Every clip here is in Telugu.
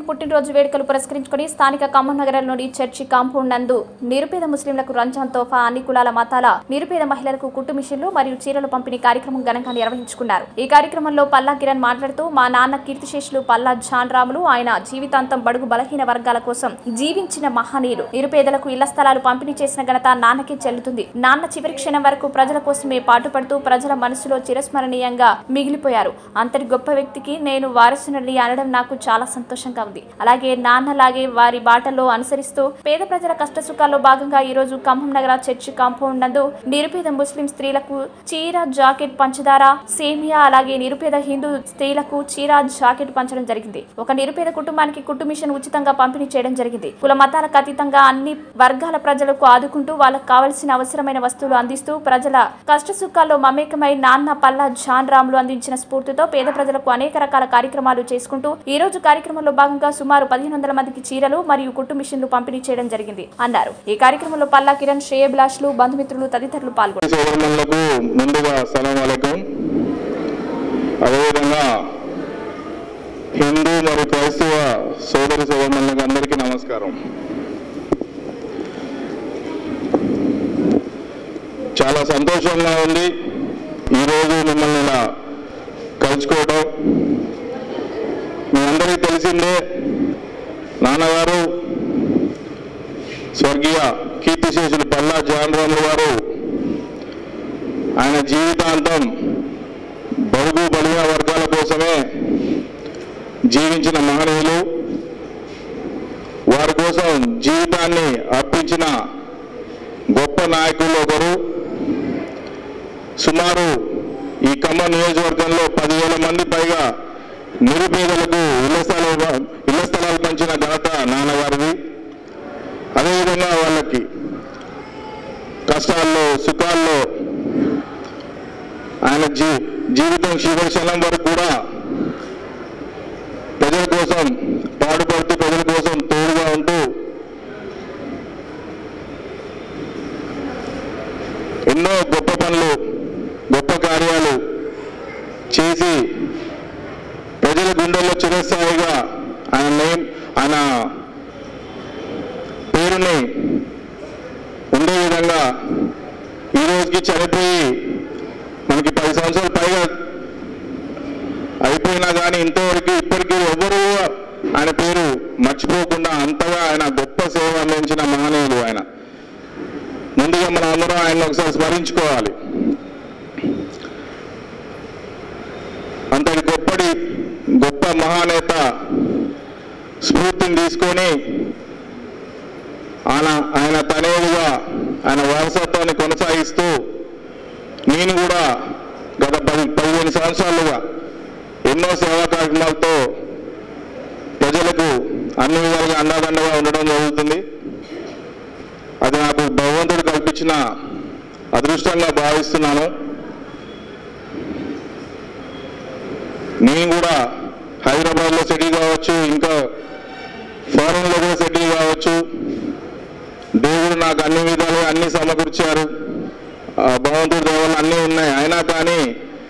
పుట్టినరోజు వేడుకలు పురస్కరించుకుని స్థానిక ఖమ్మం నగరంలోని చర్చి కాంపౌండ్ నందు నిరుపేద ముస్లింలకు రంజాన్ తోఫా అన్ని కులాల మతాల నిరుపేద మహిళలకు కుట్టు మిషన్లు మరియు చీరలు పంపిణీ కార్యక్రమం ఘనంగా నిర్వహించుకున్నారు ఈ కార్యక్రమంలో పల్లా కిరణ్ మాట్లాడుతూ మా నాన్న కీర్తిశేషులు పల్లా జాన్ రాములు ఆయన జీవితాంతం బడుగు బలహీన వర్గాల కోసం జీవించిన మహనీయులు నిరుపేదలకు ఇళ్ల స్థలాలు పంపిణీ చేసిన ఘనత నాన్నకే చెల్లుతుంది నాన్న చివరి క్షణం వరకు ప్రజల కోసమే పాటుపడుతూ ప్రజల మనసులో చిరస్మరణీయంగా మిగిలిపోయారు అంతటి గొప్ప వ్యక్తికి నేను వారసునని అనడం నాకు చాలా సంతోషంగా ఉంది అలాగే నాన్నలాగే వారి బాటలో అనుసరిస్తూ పేద ప్రజల కష్ట సుఖాల్లో భాగంగా ఈ రోజు ఖమ్మం నగర చర్చి కాంపౌండ్ నందు నిరుపేద ముస్లిం స్త్రీలకు చీర జాకెట్ పంచదార సేమియా అలాగే నిరుపేద హిందూ స్త్రీలకు చీర జాకెట్ పంచడం జరిగింది ఒక నిరుపేద కుటుంబానికి కుట్టు మిషన్ ఉచితంగా పంపిణీ చేయడం జరిగింది కుల మతాలకు అతీతంగా అన్ని వర్గాల ప్రజలకు ఆదుకుంటూ వాళ్ళకు కావలసిన అవసరమైన వస్తువులు అందిస్తూ ప్రజల కష్ట సుఖాల్లో మమేకమై నాన్న పల్లా జాన్ రాములు అందించిన స్ఫూర్తితో పేద ప్రజలకు అనేక రకాల కార్యక్రమాలు చేసుకుంటూ ఈ రోజు కార్యక్రమంలో భాగంగా సుమారు పదిహేను వందల మందికి చీరలు మరియు కుట్టు మిషన్లు పంపిణీ చేయడం జరిగింది అన్నారు ఈ కార్యక్రమంలో పల్లా కిరణ్ శ్రేయభిలాషులు బంధుమిత్రులు తదితరులు పాల్గొన్నారు సోదరులకు ముందుగా సలాం అలైకుం అదేవిధంగా హిందూ మరియు క్రైస్తవ సోదరి సోదరులకు అందరికీ నమస్కారం చాలా సంతోషంగా ఉంది ఈరోజు మిమ్మల్ని ఇలా కలుసుకోవడం మీ అందరికీ తెలిసిందే నాన్నగారు స్వర్గీయ కీర్తిశేషులు పల్లా జానరాములు గారు ఆయన జీవితాంతం బడుగు బలిన వర్గాల కోసమే జీవించిన మహనీయులు వారి కోసం జీవితాన్ని అర్పించిన గొప్ప నాయకులు ఒకరు సుమారు ఈ ఖమ్మం నియోజకవర్గంలో పదివేల మంది పైగా నిరుపేదలకు ఇళ్ల స్థలాలు ఇళ్ల స్థలాలు పంచిన ఘనత నాన్నగారిది అదేవిధంగా వాళ్ళకి కష్టాల్లో సుఖాల్లో ఆయన జీ జీవితం శివశలం వరకు కూడా ప్రజల కోసం పాటుపడుతూ ప్రజల కోసం తోడుగా ఉంటూ ఎన్నో గొప్ప పనులు గొప్ప కార్యాలు చేసి ప్రజల గుండెల్లో చిరస్థాయిగా ఆయన నేమ్ ఆయన పేరుని ఉండే విధంగా ఈ రోజుకి చనిపోయి మనకి పది సంవత్సరాల పైగా అయిపోయినా కానీ ఇంతవరకు ఇప్పటికీ ఎవరు ఆయన పేరు మర్చిపోకుండా అంతగా ఆయన గొప్ప సేవ అందించిన మహనీయులు ఆయన ముందుగా మనం అందరం ఆయన ఒకసారి స్మరించుకోవాలి అంతటి గొప్పటి గొప్ప మహానేత స్ఫూర్తిని తీసుకొని ఆయన ఆయన తనేలుగా ఆయన వారసత్వాన్ని కొనసాగిస్తూ నేను కూడా గత పది పదిహేను సంవత్సరాలుగా ఎన్నో సేవా కార్యక్రమాలతో ప్రజలకు అన్ని విధాలుగా అండాదండగా ఉండడం జరుగుతుంది అది నాకు భగవంతుడు కల్పించిన అదృష్టంగా భావిస్తున్నాను నేను కూడా హైదరాబాద్లో సెటిల్ కావచ్చు ఇంకా ఫారెన్లో కూడా సెటిల్ కావచ్చు దేవుడు నాకు అన్ని విధాలుగా అన్ని సమకూర్చారు ఆ భగవంతుడి దేవాలు అన్నీ ఉన్నాయి అయినా కానీ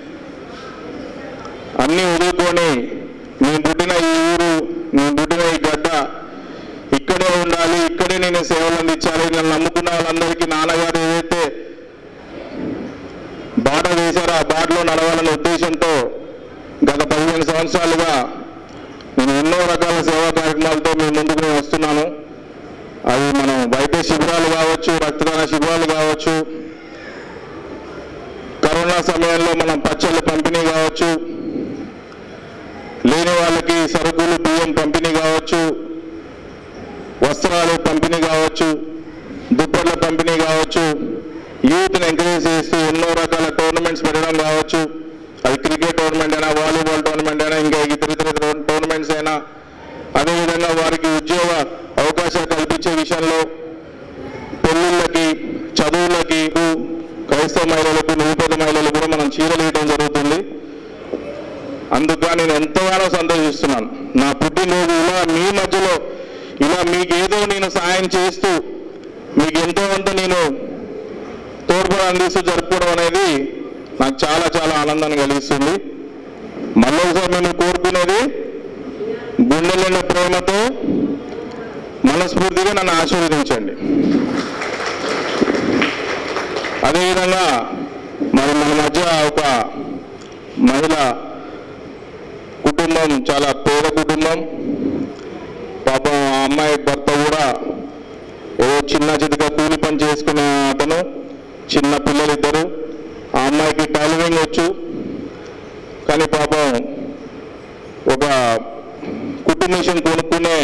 అన్నీ వదులుకొని నేను పుట్టిన ఈ ఊరు నేను పుట్టిన ఈ గడ్డ ఇక్కడే ఉండాలి ఇక్కడే నేను సేవలు అందించాలి నన్ను నమ్ముకున్న వాళ్ళందరికీ నాన్నగారు ఏదైతే బాట వేశారో ఆ బాటలో నడవాలనే ఉద్దేశంతో గత పదిహేను సంవత్సరాలుగా నేను ఎన్నో రకాల సేవా కార్యక్రమాలతో మీ ముందుకు నేను వస్తున్నాను అవి మనం వైద్య శిబిరాలు కావచ్చు రక్తదాన శిబిరాలు కావచ్చు కరోనా సమయంలో మనం పచ్చళ్ళు పంపిణీ కావచ్చు లేని వాళ్ళకి సరుకులు బియ్యం పంపిణీ కావచ్చు వస్త్రాలు పంపిణీ కావచ్చు దుప్పట్ల పంపిణీ కావచ్చు యూత్ని ఎంకరేజ్ చేస్తూ ఎన్నో రకాల టోర్నమెంట్స్ పెట్టడం కావచ్చు అది క్రికెట్ టోర్నమెంట్ అయినా వాలీబాల్ టోర్నమెంట్ అయినా ఇంకా ఇతర ఇతర టోర్నమెంట్స్ అయినా అదేవిధంగా వారికి ఉద్యోగ అవకాశాలు కల్పించే విషయంలో పెళ్ళిళ్ళకి చదువులకి క్రైస్తవ మహిళలకు నిరుపేద మహిళలకు కూడా మనం చీరలు ఇవ్వడం జరుగుతుంది అందుకు నేను ఎంతగానో సంతోషిస్తున్నాను నా పుట్టినరోజు ఇలా మీ మధ్యలో ఇలా మీకు ఏదో నేను సాయం చేస్తూ మీకు ఎంతో కొంత నేను తోడ్పడి అందిస్తూ జరుపుకోవడం అనేది నాకు చాలా చాలా ఆనందాన్ని కలిగిస్తుంది మళ్ళీ ఒకసారి నేను కోరుకునేది గుండెలున్న ప్రేమతో మనస్ఫూర్తిగా నన్ను ఆశీర్వదించండి అదేవిధంగా మరి మన మధ్య ఒక మహిళ కుటుంబం చాలా పేద కుటుంబం పాపం ఆ అమ్మాయి భర్త కూడా ఏదో చిన్న చితక కూలి పని చేసుకునే అతను చిన్న పిల్లలు ఇద్దరు ఆ అమ్మాయికి టైలరింగ్ వచ్చు కానీ పాపం ఒక కుట్టు మిషన్ కొనుక్కునే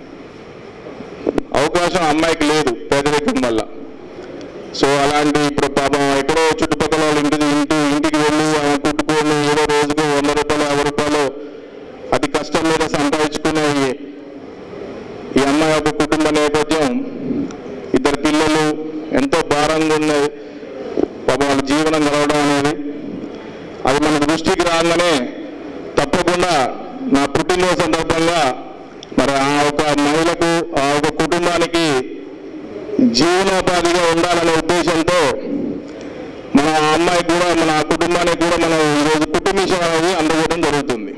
అవకాశం అమ్మాయికి లేదు పేదరికం వల్ల సో అలాంటి ఇప్పుడు పాపం ఎక్కడో చుట్టుపక్కల వాళ్ళ ఇంటికి ఇంటి ఇంటికి వెళ్ళి ఆమె కుట్టుకొని ఏదో రోజుకు వంద రూపాయలు యాభై రూపాయలు అతి కష్టం మీద సంపాదించుకునే ఈ- ఈ అమ్మాయి యొక్క కుటుంబ నేపథ్యం ఇద్దరు పిల్లలు ఎంతో భారంగా ఉన్నది పాపం వాళ్ళ జీవనం గడవడం అనేది అది మన దృష్టికి రాగానే తప్పకుండా నా పుట్టినరోజు సందర్భంగా మరి ఆ ఒక మహిళకు ఆ ఒక కుటుంబానికి జీవనోపాధిగా ఉండాలనే ఉద్దేశంతో మన ఆ అమ్మాయికి కూడా మన ఆ కుటుంబానికి కూడా మనం ఈరోజు కుటుంబిషం అనేది అందజేయడం జరుగుతుంది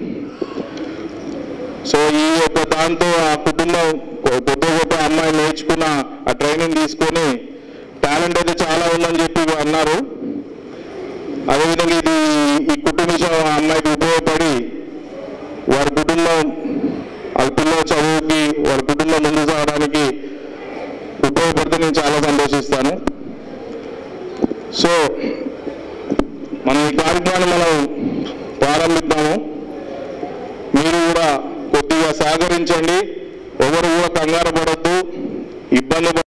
సో ఈ యొక్క దాంతో ఆ కుటుంబం కొ- కొద్ది గొప్ప అమ్మాయి నేర్చుకున్న ఆ ట్రైనింగ్ తీసుకొని టాలెంట్ అయితే చాలా ఉందని చెప్పి అన్నారు అదేవిధంగా ఇది ఈ కుటుంబిషం ఆ అమ్మాయికి ఉపయోగపడి వారి కుటుంబం వాళ్ళ పిల్లల చదువుకి వారి కుటుంబం ముందుకు సాగడానికి ఉపయోగపడితే నేను చాలా సంతోషిస్తాను సో మనం ఈ కార్యక్రమాన్ని మనం ప్రారంభిద్దాము మీరు కూడా కొద్దిగా సహకరించండి ఎవరు కూడా కంగారు పడద్దు ఇబ్బంది పడ-